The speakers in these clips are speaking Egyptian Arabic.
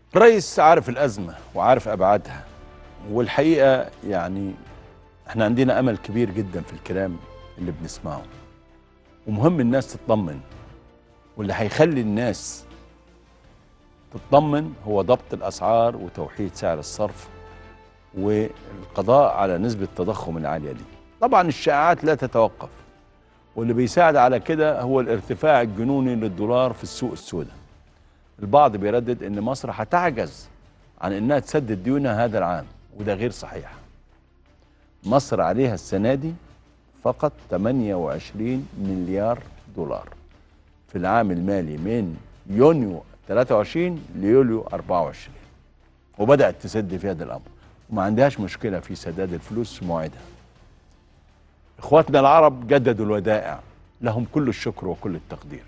الرئيس عارف الأزمة وعارف أبعادها والحقيقة يعني احنا عندنا أمل كبير جدا في الكلام اللي بنسمعه ومهم الناس تطمن واللي هيخلي الناس تطمن هو ضبط الأسعار وتوحيد سعر الصرف والقضاء على نسبة التضخم العالية دي طبعا الشائعات لا تتوقف واللي بيساعد على كده هو الارتفاع الجنوني للدولار في السوق السوداء البعض بيردد ان مصر هتعجز عن انها تسدد ديونها هذا العام وده غير صحيح مصر عليها السنة دي فقط 28 مليار دولار في العام المالي من يونيو 23 ليوليو 24 وبدأت تسد في هذا الأمر وما عندهاش مشكلة في سداد الفلوس في موعدها إخواتنا العرب جددوا الودائع لهم كل الشكر وكل التقدير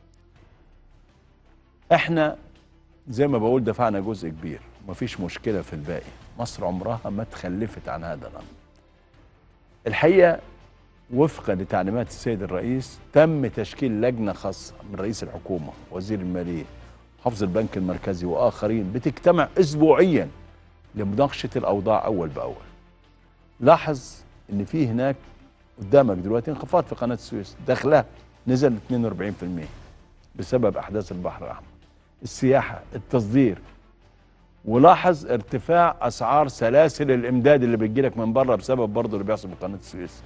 احنا زي ما بقول دفعنا جزء كبير مفيش مشكلة في الباقي مصر عمرها ما تخلفت عن هذا الأمر الحقيقة وفقا لتعليمات السيد الرئيس تم تشكيل لجنة خاصة من رئيس الحكومة وزير المالية حفظ البنك المركزي وآخرين بتجتمع أسبوعيا لمناقشة الأوضاع أول بأول لاحظ إن في هناك قدامك دلوقتي انخفاض في قناة السويس دخلها نزل 42% بسبب أحداث البحر الأحمر السياحة التصدير ولاحظ ارتفاع أسعار سلاسل الإمداد اللي بتجيلك من بره بسبب برضه اللي بيحصل في قناة السويس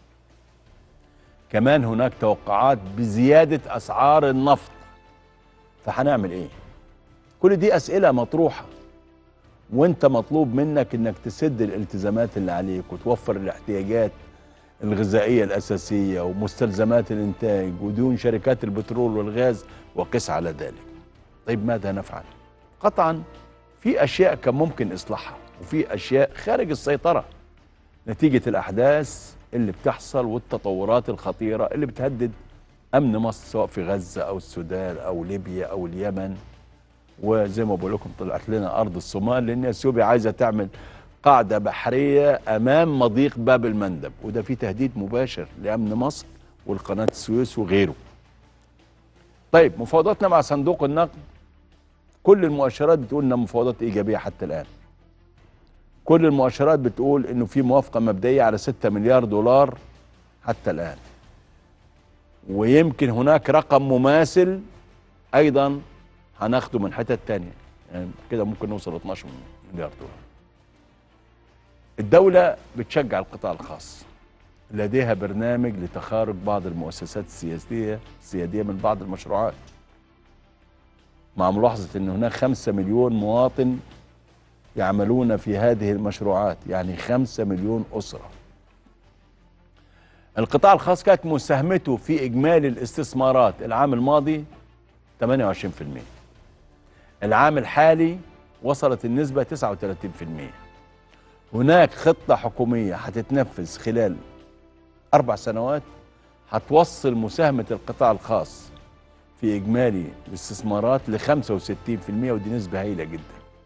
كمان هناك توقعات بزيادة أسعار النفط فهنعمل إيه؟ كل دي أسئلة مطروحة وانت مطلوب منك انك تسد الالتزامات اللي عليك وتوفر الاحتياجات الغذائية الأساسية ومستلزمات الإنتاج وديون شركات البترول والغاز وقس على ذلك طيب ماذا نفعل؟ قطعا في أشياء كان ممكن إصلاحها وفي أشياء خارج السيطرة نتيجة الأحداث اللي بتحصل والتطورات الخطيرة اللي بتهدد أمن مصر سواء في غزة أو السودان أو ليبيا أو اليمن وزي ما بقول لكم طلعت لنا أرض الصومال لأن اثيوبيا عايزة تعمل قاعدة بحرية أمام مضيق باب المندب وده في تهديد مباشر لأمن مصر والقناة السويس وغيره طيب مفاوضاتنا مع صندوق النقد كل المؤشرات بتقول انها مفاوضات ايجابيه حتى الان كل المؤشرات بتقول انه في موافقه مبدئيه على 6 مليار دولار حتى الان ويمكن هناك رقم مماثل ايضا هناخده من حتت تانية يعني كده ممكن نوصل 12 مليار دولار الدولة بتشجع القطاع الخاص لديها برنامج لتخارج بعض المؤسسات السياسية السيادية من بعض المشروعات مع ملاحظة أن هناك خمسة مليون مواطن يعملون في هذه المشروعات يعني خمسة مليون أسرة القطاع الخاص كانت مساهمته في إجمالي الاستثمارات العام الماضي 28% العام الحالي وصلت النسبة 39% هناك خطة حكومية هتتنفذ خلال أربع سنوات هتوصل مساهمة القطاع الخاص في إجمالي الاستثمارات ل 65% ودي نسبة هائلة جدا.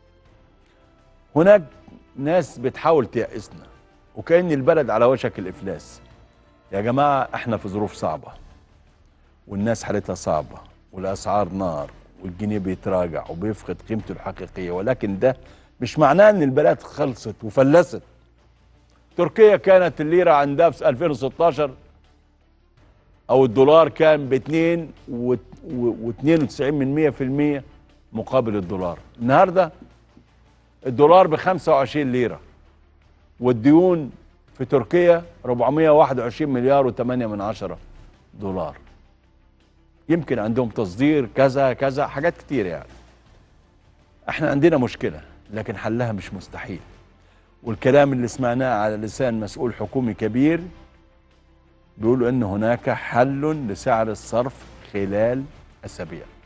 هناك ناس بتحاول تيأسنا وكأن البلد على وشك الإفلاس. يا جماعة احنا في ظروف صعبة والناس حالتها صعبة والأسعار نار والجنيه بيتراجع وبيفقد قيمته الحقيقية ولكن ده مش معناه ان البلد خلصت وفلست تركيا كانت الليرة عندها في 2016 او الدولار كان ب 2 و92 من 100% مقابل الدولار النهارده الدولار ب 25 ليره والديون في تركيا 421 مليار و8 من عشرة دولار يمكن عندهم تصدير كذا كذا حاجات كتير يعني احنا عندنا مشكله لكن حلها مش مستحيل والكلام اللي سمعناه على لسان مسؤول حكومي كبير بيقولوا ان هناك حل لسعر الصرف خلال اسابيع